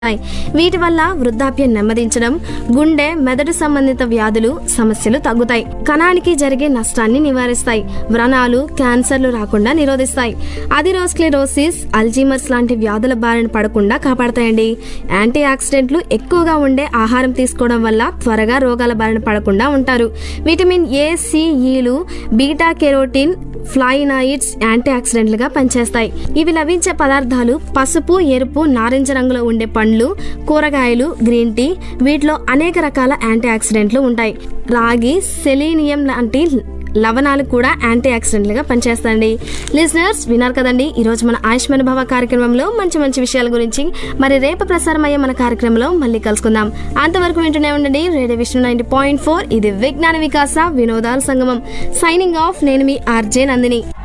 ఉన్నాయి. వీటి వల్ల వృద్ధాప్యం నెమ్మదించడం గుండె మెదడు సంబంధిత వ్యాధులు సమస్యలు తగ్గుతాయి కణానికి జరిగే నష్టాన్ని నివారిస్తాయి వ్రణాలు క్యాన్సర్లు రాకుండా నిరోధిస్తాయి అదిరోస్క్లెరోసిస్ అల్జీమర్స్ లాంటి వ్యాధుల బారిన పడకుండా కాపాడతాయండి యాంటీ ఆక్సిడెంట్లు ఎక్కువగా ఉండే ఆహారం తీసుకోవడం వల్ల త్వరగా రోగాల బారిన పడకుండా ఉంటారు విటమిన్ ఏ సిఈలు బీటా కెరోటిన్ ఫ్లాయినాయిడ్స్ యాంటీ ఆక్సిడెంట్లుగా పనిచేస్తాయి ఇవి లభించే పదార్థాలు పసుపు ఎరుపు నారింజ రంగులో ఉండే పండ్లు కూరగాయలు గ్రీన్ టీ వీటిలో అనేక రకాల యాంటీ ఆక్సిడెంట్లు ఉంటాయి రాగి సెలీనియం లాంటి లవణాలు కూడా యాంటీ ఆక్సిడెంట్లుగా పనిచేస్తాయండి లిజనర్స్ విన్నారు కదండి ఈరోజు మన ఆయుష్మాన్ భవ కార్యక్రమంలో మంచి మంచి విషయాల గురించి మరి రేపు ప్రసారం అయ్యే మన కార్యక్రమంలో మళ్ళీ కలుసుకుందాం అంతవరకు వింటూనే ఉండండి radio Vishnu ninety point four ఇది విజ్ఞాన వికాస వినోదాల సంగమం సైనింగ్ ఆఫ్ నేను మీ ఆర్జే నందిని